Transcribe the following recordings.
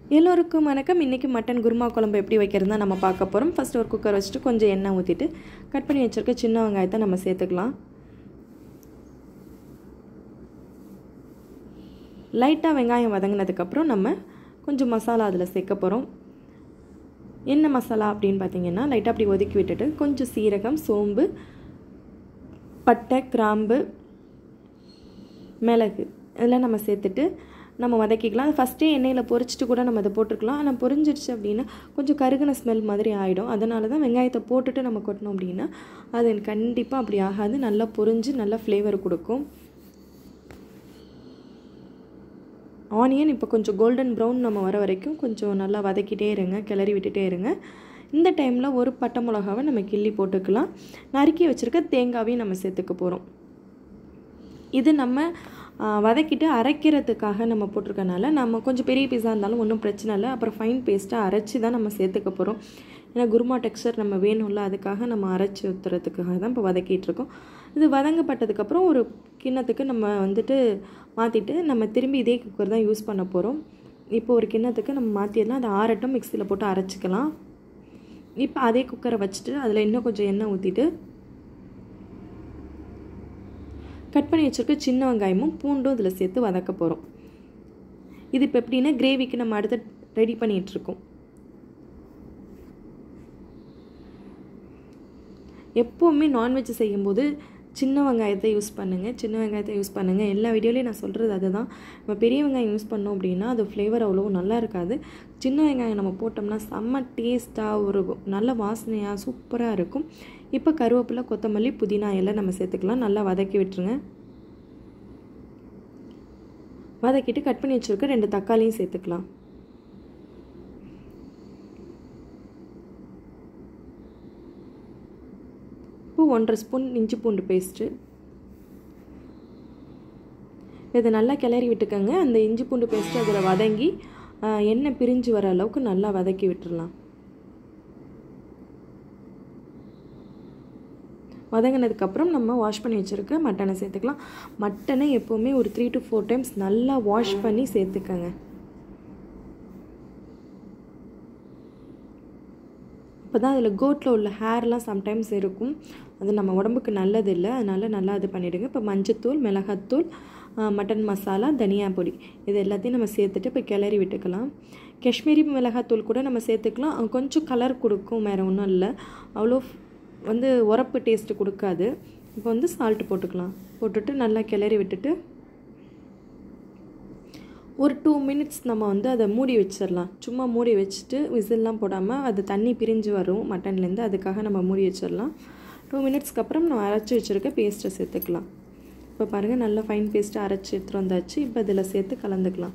எல்லோருக்கும் வணக்கம் இன்றைக்கி மட்டன் குருமா குழம்பு எப்படி வைக்கிறது தான் நம்ம பார்க்க போகிறோம் ஃபஸ்ட் ஒரு குக்கர் வச்சுட்டு கொஞ்சம் எண்ணெய் ஊற்றிட்டு கட் பண்ணி வச்சுருக்க சின்ன வெங்காயத்தை நம்ம சேர்த்துக்கலாம் லைட்டாக வெங்காயம் வதங்கினதுக்கப்புறம் நம்ம கொஞ்சம் மசாலா அதில் சேர்க்க போகிறோம் என்ன மசாலா அப்படின்னு பார்த்தீங்கன்னா லைட்டாக அப்படி ஒதுக்கி விட்டுட்டு கொஞ்சம் சீரகம் சோம்பு பட்டை கிராம்பு மிளகு இதெல்லாம் நம்ம சேர்த்துட்டு நம்ம வதக்கிக்கலாம் அது ஃபஸ்ட்டே எண்ணெயில் பொரிச்சிட்டு கூட நம்ம அதை போட்டிருக்கலாம் ஆனால் பொரிஞ்சிருச்சு அப்படின்னா கொஞ்சம் கருகின ஸ்மெல் மாதிரி ஆகிடும் அதனால தான் வெங்காயத்தை போட்டுட்டு நம்ம கொட்டினோம் அப்படின்னா அது கண்டிப்பாக அப்படி ஆகாது நல்லா பொரிஞ்சு நல்லா ஃப்ளேவர் கொடுக்கும் ஆனியன் இப்போ கொஞ்சம் கோல்டன் ப்ரௌன் நம்ம வர வரைக்கும் கொஞ்சம் நல்லா வதக்கிட்டே இருங்க கிளறி விட்டுட்டே இருங்க இந்த டைமில் ஒரு பட்டை மிளகாவை நம்ம கிள்ளி போட்டுக்கலாம் நறுக்கி வச்சுருக்க தேங்காவையும் நம்ம சேர்த்துக்க போகிறோம் இது நம்ம வதக்கிட்டு அரைக்கிறதுக்காக நம்ம போட்டிருக்கனால நம்ம கொஞ்சம் பெரிய பீஸாக இருந்தாலும் ஒன்றும் பிரச்சனை இல்லை அப்புறம் ஃபைன் பேஸ்ட்டாக அரைச்சி தான் நம்ம சேர்த்துக்க போகிறோம் ஏன்னா குருமா டெக்ஸ்டர் நம்ம வேணும்ல அதுக்காக நம்ம அரைச்சி ஊற்றுறதுக்காக தான் இப்போ வதக்கிட்டுருக்கோம் இது வதங்கப்பட்டதுக்கப்புறம் ஒரு கிண்ணத்துக்கு நம்ம வந்துட்டு மாற்றிட்டு நம்ம திரும்பி இதே குக்கர் தான் யூஸ் பண்ண போகிறோம் இப்போ ஒரு கிண்ணத்துக்கு நம்ம மாற்றிடலாம் அதை ஆறட்டும் மிக்சியில் போட்டு அரைச்சிக்கலாம் இப்போ அதே குக்கரை வச்சுட்டு அதில் இன்னும் கொஞ்சம் எண்ணெய் ஊற்றிட்டு கட் பண்ணி வச்சுருக்க சின்ன வெங்காயமும் பூண்டும் இதில் சேர்த்து வதக்க போகிறோம் இது இப்போ எப்படின்னா கிரேவிக்கு நம்ம அடுத்து ரெடி பண்ணிகிட்ருக்கோம் எப்போவுமே நான்வெஜ் செய்யும்போது சின்ன வெங்காயத்தை யூஸ் பண்ணுங்கள் சின்ன வெங்காயத்தை யூஸ் பண்ணுங்கள் எல்லா வீடியோலையும் நான் சொல்கிறது அதுதான் நம்ம பெரிய வெங்காயம் யூஸ் பண்ணோம் அப்படின்னா அது ஃப்ளேவர் அவ்வளோ நல்லா இருக்காது சின்ன வெங்காயம் நம்ம போட்டோம்னா செம்ம டேஸ்ட்டாக ஒரு நல்ல வாசனையாக சூப்பராக இருக்கும் இப்போ கருவேப்பிலை கொத்தமல்லி புதினா எல்லாம் நம்ம சேர்த்துக்கலாம் நல்லா வதக்கி விட்டுருங்க வதக்கிட்டு கட் பண்ணி வச்சுருக்க ரெண்டு தக்காளியும் சேர்த்துக்கலாம் இப்போ ஒன்றரை ஸ்பூன் இஞ்சி பூண்டு பேஸ்ட்டு இதை நல்லா கிளறி விட்டுக்கோங்க அந்த இஞ்சி பூண்டு பேஸ்ட்டு அதில் வதங்கி எண்ணெய் பிரிஞ்சு வர அளவுக்கு நல்லா வதக்கி விட்டுடலாம் வதங்கினதுக்கப்புறம் நம்ம வாஷ் பண்ணி வச்சுருக்க மட்டனை சேர்த்துக்கலாம் மட்டனை எப்போவுமே ஒரு த்ரீ டு ஃபோர் டைம்ஸ் நல்லா வாஷ் பண்ணி சேர்த்துக்கங்க இப்போ தான் அதில் கோட்டில் உள்ள ஹேர்லாம் சம்டைம்ஸ் இருக்கும் அது நம்ம உடம்புக்கு நல்லது இல்லை அதனால் நல்லா இது பண்ணிவிடுங்க இப்போ மஞ்சத்தூள் மிளகாத்தூள் மட்டன் மசாலா தனியா பொடி இது எல்லாத்தையும் நம்ம சேர்த்துட்டு இப்போ கிளறி விட்டுக்கலாம் காஷ்மீரி மிளகாத்தூள் கூட நம்ம சேர்த்துக்கலாம் கொஞ்சம் கலர் கொடுக்கும் வேறு ஒன்றும் இல்லை அவ்வளோ வந்து உரப்பு டேஸ்ட்டு கொடுக்காது இப்போ வந்து சால்ட்டு போட்டுக்கலாம் போட்டுட்டு நல்லா கிளறி விட்டுட்டு ஒரு டூ மினிட்ஸ் நம்ம வந்து அதை மூடி வச்சிடலாம் சும்மா மூடி வச்சுட்டு விசில்லாம் போடாமல் அது தண்ணி பிரிஞ்சு வரும் மட்டன்லேருந்து அதுக்காக நம்ம மூடி வச்சிடலாம் டூ மினிட்ஸ்க்கு அப்புறம் நம்ம அரைச்சி வச்சுருக்க பேஸ்ட்டை சேர்த்துக்கலாம் இப்போ பாருங்கள் நல்லா ஃபைன் பேஸ்ட்டை அரைச்சி எடுத்துகிட்டு வந்தாச்சு இப்போ இதில் சேர்த்து கலந்துக்கலாம்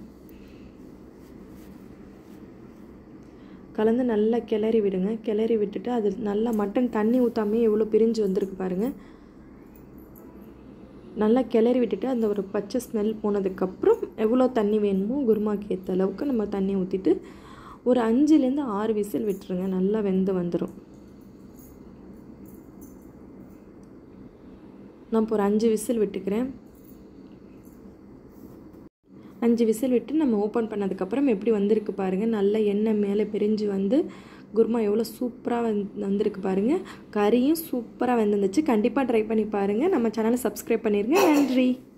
கலந்து நல்லா கிளறி விடுங்க கிளறி விட்டுட்டு அது நல்லா மட்டன் தண்ணி ஊற்றாமே எவ்வளோ பிரிஞ்சு வந்திருக்கு பாருங்கள் நல்லா கிளறி விட்டுட்டு அந்த ஒரு பச்சை ஸ்மெல் போனதுக்கப்புறம் எவ்வளோ தண்ணி வேணுமோ குருமாக்கு ஏற்ற அளவுக்கு நம்ம தண்ணி ஊற்றிட்டு ஒரு அஞ்சுலேருந்து ஆறு விசில் விட்டுருங்க நல்லா வெந்து வந்துடும் நான் இப்போ ஒரு அஞ்சு விசில் விட்டுக்கிறேன் அஞ்சு விசில் விட்டு நம்ம ஓப்பன் பண்ணதுக்கப்புறம் எப்படி வந்திருக்கு பாருங்கள் நல்ல எண்ணெய் மேலே பிரிஞ்சு வந்து குருமா எவ்வளோ சூப்பராக வந் வந்திருக்கு பாருங்கள் கறியும் சூப்பராக வந்துருந்துச்சு கண்டிப்பாக ட்ரை பண்ணி பாருங்கள் நம்ம சேனலை சப்ஸ்கிரைப் பண்ணிடுங்க நன்றி